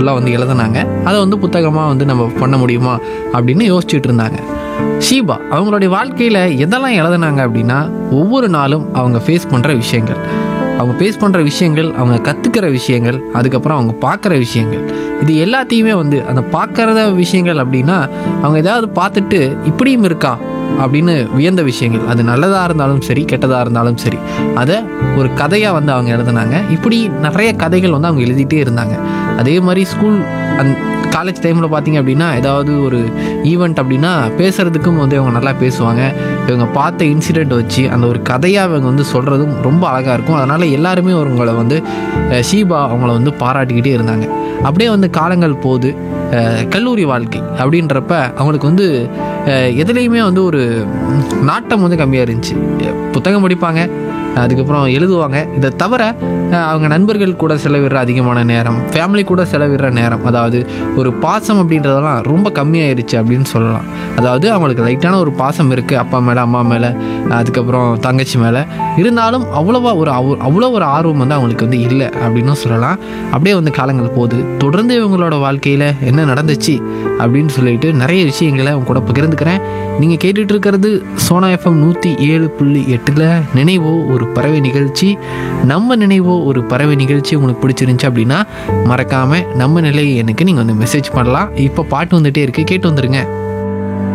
ஃபுல்லாக வந்து எழுதுனாங்க அதை வந்து புத்தகமாக வந்து நம்ம பண்ண முடியுமா அப்படின்னு யோசிச்சுட்டு இருந்தாங்க ஷீபா அவங்களுடைய வாழ்க்கையில் எதெல்லாம் எழுதுனாங்க அப்படின்னா ஒவ்வொரு நாளும் அவங்க ஃபேஸ் பண்ணுற விஷயங்கள் அவங்க ஃபேஸ் பண்ணுற விஷயங்கள் அவங்க கற்றுக்கிற விஷயங்கள் அதுக்கப்புறம் அவங்க பார்க்குற விஷயங்கள் இது எல்லாத்தையுமே வந்து அந்த பார்க்குறத விஷயங்கள் அப்படின்னா அவங்க ஏதாவது பார்த்துட்டு இப்படியும் இருக்கா அப்படின்னு வியந்த விஷயங்கள் அது நல்லதாக இருந்தாலும் சரி கெட்டதாக இருந்தாலும் சரி அதை ஒரு கதையாக வந்து அவங்க எழுதுனாங்க இப்படி நிறைய கதைகள் வந்து அவங்க எழுதிட்டே இருந்தாங்க அதே மாதிரி ஸ்கூல் அந் காலேஜ் டைமில் பார்த்தீங்க அப்படின்னா ஏதாவது ஒரு ஈவெண்ட் அப்படின்னா பேசுகிறதுக்கும் வந்து இவங்க நல்லா பேசுவாங்க இவங்க பார்த்த இன்சிடெண்ட் வச்சு அந்த ஒரு கதையாக இவங்க வந்து சொல்கிறதும் ரொம்ப அழகாக இருக்கும் அதனால் எல்லாருமே அவங்கள வந்து அஹ், ஷீபா அவங்கள வந்து பாராட்டிக்கிட்டே இருந்தாங்க அப்படியே வந்து காலங்கள் போகுது அஹ், கல்லூரி வாழ்க்கை அப்படின்றப்ப அவங்களுக்கு வந்து அஹ், எதுலேயுமே வந்து ஒரு ம், நாட்டம் வந்து கம்மியாக இருந்துச்சு அஹ், புத்தகம் படிப்பாங்க அதுக்கப்புறம் எழுதுவாங்க இதை தவிர அஹ், அவங்க நண்பர்கள் கூட செலவிடுற அதிகமான நேரம் ஃபேமிலி கூட செலவிடுற நேரம் அதாவது ஒரு பாசம் அப்படின்றதெல்லாம் ரொம்ப கம்மியாயிருச்சு அப்படின்னு சொல்லலாம் அதாவது அவங்களுக்கு லைட்டான ஒரு பாசம் இருக்குது அப்பா மேலே அம்மா மேலே அதுக்கப்புறம் தங்கச்சி மேலே இருந்தாலும் அவ்வளோவா ஒரு அவ- அவ்வளோ ஒரு ஆர்வம் வந்து அவங்களுக்கு வந்து இல்லை அப்படின்னு சொல்லலாம் அப்படியே வந்து காலங்கள் போகுது தொடர்ந்து இவங்களோட வாழ்க்கையில் என்ன நடந்துச்சு அப்படின்னு சொல்லிட்டு நிறைய விஷயங்களை அவங்க கூட பகிர்ந்துக்கிறேன் நீங்கள் கேட்டுட்டு இருக்கிறது சோனா எஃப்எம் நூற்றி ஏழு புள்ளி எட்டில் நினைவோ ஒரு பறவை நிகழ்ச்சி நம்ம நினைவோ ஒரு பறவை நிகழ்ச்சி உங்களுக்கு பிடிச்சிருந்துச்சு அப்படின்னா மறக்காமல் நம்ம நிலை எனக்கு நீங்கள் வந்து மெசேஜ் பண்ணலாம் இப்போ பாட்டு வந்துட்டே இருக்கு கேட்டு வந்துருங்க